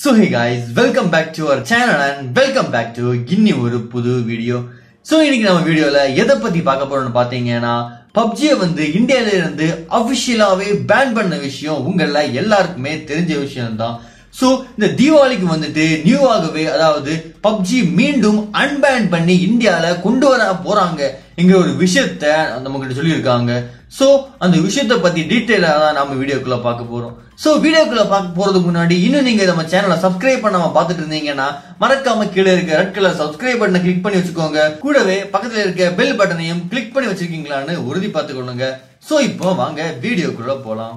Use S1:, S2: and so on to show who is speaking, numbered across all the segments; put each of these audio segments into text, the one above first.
S1: so hey guys welcome back to our channel and welcome back to இன்னி ஒரு புது video so இன்னைக்கு நம்ம வீடியோல எதை பத்தி பார்க்க போறோம்னு பாத்தீங்கன்னா பப்ஜியை வந்து இந்தியால இருந்து அபிஷியலாவே பேன் பண்ண விஷயம் உங்கள எல்லாருக்குமே தெரிஞ்ச விஷயம் தான் ஸோ இந்த தீபாவளிக்கு வந்துட்டு நியூவாகவே அதாவது பப்ஜி மீண்டும் அன்பேன் பண்ணி இந்தியால கொண்டு வர போறாங்க எங்க ஒரு விஷயத்த நம்ம கிட்ட சொல்லியிருக்காங்க ஸோ அந்த விஷயத்த பத்தி டீட்டெயிலாக தான் நம்ம வீடியோக்குள்ள பார்க்க போறோம் ஸோ வீடியோக்குள்ள பார்க்க போறதுக்கு முன்னாடி இன்னும் நீங்க நம்ம சேனலை சப்ஸ்கிரைப் பண்ணாம பார்த்துட்டு இருந்தீங்கன்னா மறக்காம கீழே இருக்க ரெட் கலர் சப்ஸ்கிரைப் பட்டனை கிளிக் பண்ணி வச்சுக்கோங்க கூடவே பக்கத்துல இருக்க பெல் பட்டனையும் கிளிக் பண்ணி வச்சிருக்கீங்களான்னு உறுதி பார்த்துக்கொள்ளுங்க ஸோ இப்போ வாங்க வீடியோக்குள்ள போலாம்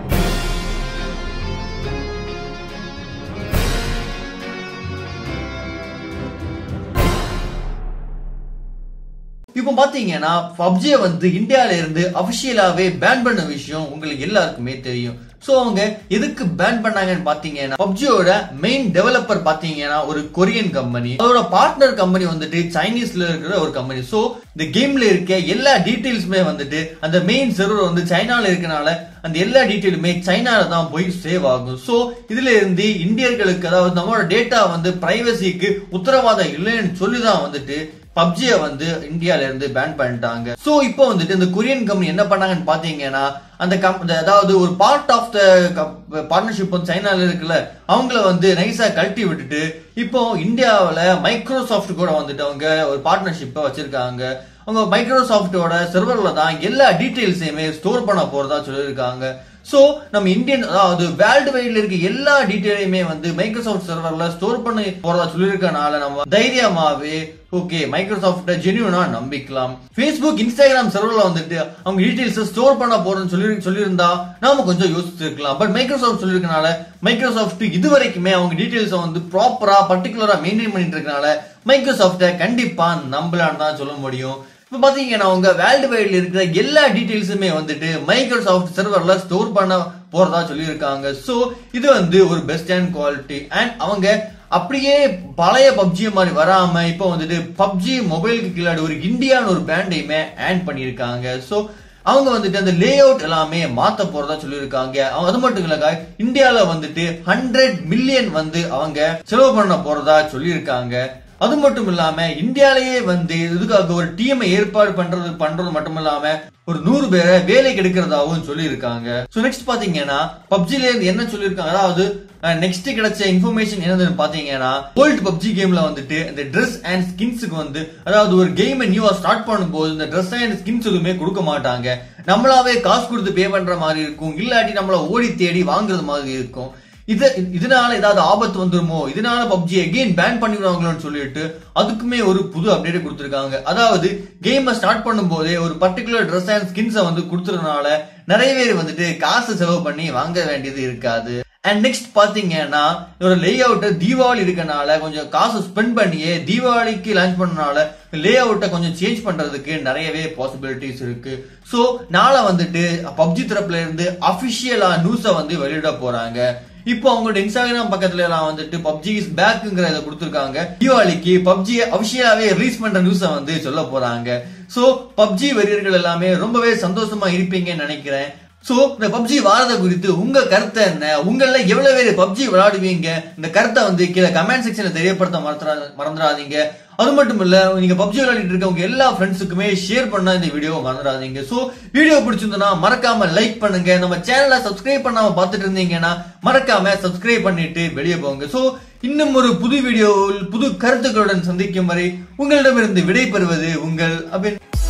S1: இப்போ பாத்தீங்கன்னா பப்ஜியை வந்து இந்தியால இருந்து அபிஷியலாவே பேன் பண்ண விஷயம் உங்களுக்கு எல்லாருக்குமே தெரியும் சோ அவங்க எதுக்கு பேன் பண்ணாங்கன்னு பாத்தீங்கன்னா பப்ஜியோட மெயின் டெவலப்பர் பாத்தீங்கன்னா ஒரு கொரியன் கம்பெனி அதோட பார்ட்னர் கம்பெனி வந்துட்டு சைனீஸ்ல இருக்கிற ஒரு கம்பெனி சோ இந்த கேம்ல இருக்க எல்லா டீடைல்ஸுமே வந்துட்டு அந்த மெயின் சர்வர் வந்து சைனால இருக்கனால அந்த எல்லா டீட்டெயிலுமே சைனால தான் போய் சேவ் ஆகும் சோ இதுல இருந்து இந்தியர்களுக்கு அதாவது நம்மளோட டேட்டா வந்து பிரைவசிக்கு உத்தரவாதம் இல்லைன்னு சொல்லிதான் வந்துட்டு பப்ஜியை வந்து இந்தியால இருந்து பேன் பண்ணிட்டாங்க சோ இப்போ வந்துட்டு இந்த கொரியன் கம்பெனி என்ன பண்ணாங்கன்னு பாத்தீங்கன்னா அந்த கம் அதாவது ஒரு பார்ட் ஆஃப் த பார்ட்னர்ஷிப் வந்து சைனால இருக்குல்ல அவங்கள வந்து நைஸா கழட்டி விட்டுட்டு இப்போ இந்தியாவில் மைக்ரோசாஃப்ட் கூட வந்துட்டு அவங்க ஒரு பார்ட்னர்ஷிப்பை வச்சிருக்காங்க அவங்க மைக்ரோசாஃப்டோட சர்வர்ல தான் எல்லா டீடைல்ஸையுமே ஸ்டோர் பண்ண போறதா சொல்லியிருக்காங்க சோ நம்ம இந்தியன் அதாவது வேர்ல்டு வைட்ல இருக்க எல்லா டீடைலையுமே வந்து மைக்ரோசாஃப்ட் சர்வர்ல ஸ்டோர் பண்ணி போறதா சொல்லியிருக்கனால நம்ம தைரியமாவே ஓகே மைக்ரோசாஃப்ட ஜெனியூனா நம்பிக்கலாம் ஃபேஸ்புக் இன்ஸ்டாகிராம் சர்வர்ல வந்துட்டு அவங்க டீடைல்ஸ் ஸ்டோர் பண்ண போறோம்னு சொல்லி சொல்லியிருந்தா நாம கொஞ்சம் யோசிச்சிருக்கலாம் பட் மைக்ரோசாஃப்ட் சொல்லியிருக்கனால மைக்ரோசாஃப்ட் இது வரைக்குமே அவங்க டீடைல்ஸ் வந்து ப்ராப்பரா பர்டிகுலரா மெயின்டைன் பண்ணிட்டு இருக்கனால மைக்ரோசாஃப்ட கண்டிப்பா நம்பலான்னு தான் சொல்ல முடியும் இப்ப பாத்தீங்கன்னா உங்க வேர்ல்டு வைட்ல இருக்கிற எல்லா டீடைல்ஸுமே வந்துட்டு மைக்ரோசாஃப்ட் சர்வர்ல ஸ்டோர் பண்ண போறதா சொல்லியிருக்காங்க சோ இது வந்து ஒரு பெஸ்ட் அண்ட் குவாலிட்டி அண்ட் அவங்க அப்படியே பழைய பப்ஜி மாதிரி வராம இப்போ வந்துட்டு பப்ஜி மொபைலுக்கு கீழாடி ஒரு இந்தியான்னு ஒரு பிராண்டையுமே ஆட் பண்ணியிருக்காங்க சோ அவங்க வந்துட்டு அந்த லே அவுட் எல்லாமே மாத்த போறதா சொல்லியிருக்காங்க அது மட்டும் இல்ல இந்தியால வந்துட்டு ஹண்ட்ரட் மில்லியன் வந்து அவங்க செலவு பண்ண போறதா சொல்லியிருக்காங்க அது மட்டும் இல்லாம இந்தியாலேயே வந்து இதுக்காக ஒரு டீமை ஏற்பாடு பண்றது பண்றது மட்டும் இல்லாம ஒரு நூறு பேரை வேலைக்கு எடுக்கிறதாவும் சொல்லி இருக்காங்க சோ நெக்ஸ்ட் பாத்தீங்கன்னா பப்ஜில இருந்து என்ன சொல்லியிருக்காங்க அதாவது நெக்ஸ்ட் கிடைச்ச இன்ஃபர்மேஷன் என்னதுன்னு பாத்தீங்கன்னா ஓல்ட் பப்ஜி கேம்ல வந்துட்டு இந்த ட்ரெஸ் அண்ட் ஸ்கின்ஸுக்கு வந்து அதாவது ஒரு கேம் நியூவா ஸ்டார்ட் பண்ணும்போது இந்த ட்ரெஸ் அண்ட் ஸ்கின்ஸ் எதுவுமே கொடுக்க மாட்டாங்க நம்மளாவே காசு கொடுத்து பே பண்ற மாதிரி இருக்கும் இல்லாட்டி நம்மள ஓடி தேடி வாங்குறது மாதிரி இருக்கும் இது இதனால ஏதாவது ஆபத்து வந்துருமோ இதனால பப்ஜி அகெயின் பேன் பண்ணிடுவாங்களோன்னு சொல்லிட்டு அதுக்குமே ஒரு புது அப்டேட் கொடுத்திருக்காங்க அதாவது கேமை ஸ்டார்ட் பண்ணும் போதே ஒரு பர்டிகுலர் ட்ரெஸ் அண்ட் ஸ்கின்ஸை வந்து கொடுத்துறதுனால நிறைய பேர் வந்துட்டு காசு செலவு பண்ணி வாங்க வேண்டியது இருக்காது அண்ட் நெக்ஸ்ட் பாத்தீங்கன்னா இதோட லே அவுட் தீபாவளி இருக்கனால கொஞ்சம் காசு ஸ்பெண்ட் பண்ணியே தீபாவளிக்கு லான்ச் பண்ணனால லே அவுட்டை கொஞ்சம் சேஞ்ச் பண்றதுக்கு நிறையவே பாசிபிலிட்டிஸ் இருக்கு சோ நாளை வந்துட்டு பப்ஜி தரப்புல இருந்து அபிஷியலா நியூஸை வந்து வெளியிட போறாங்க இப்போ அவங்களோட இன்ஸ்டாகிராம் பக்கத்துல எல்லாம் வந்துட்டு பப்ஜி இஸ் பேக்குங்கிற இதை கொடுத்துருக்காங்க தீபாவளிக்கு பப்ஜி அபிஷியலாவே ரிலீஸ் பண்ற நியூஸ வந்து சொல்ல போறாங்க சோ பப்ஜி வெறியர்கள் எல்லாமே ரொம்பவே சந்தோஷமா இருப்பீங்கன்னு நினைக்கிறேன் சோ இந்த பப்ஜி வாரத குறித்து உங்க கருத்தை என்ன உங்கள எவ்வளவு பேர் பப்ஜி விளையாடுவீங்க இந்த கருத்தை வந்து கீழே கமெண்ட் செக்ஷன்ல தெரியப்படுத்த மறந்துடாதீங்க அது மட்டும் இல்ல நீங்க பப்ஜி விளையாடிட்டு இருக்கவங்க எல்லா ஃப்ரெண்ட்ஸுக்குமே ஷேர் பண்ண இந்த வீடியோ மறந்துடாதீங்க சோ வீடியோ பிடிச்சிருந்தனா மறக்காம லைக் பண்ணுங்க நம்ம சேனலை சப்ஸ்கிரைப் பண்ணாம பார்த்துட்டு இருந்தீங்கன்னா மறக்காம சப்ஸ்கிரைப் பண்ணிட்டு வெளியே போங்க சோ இன்னும் ஒரு புது வீடியோவில் புது கருத்துக்களுடன் சந்திக்கும் வரை உங்களிடமிருந்து விடை பெறுவது உங்கள் அபின்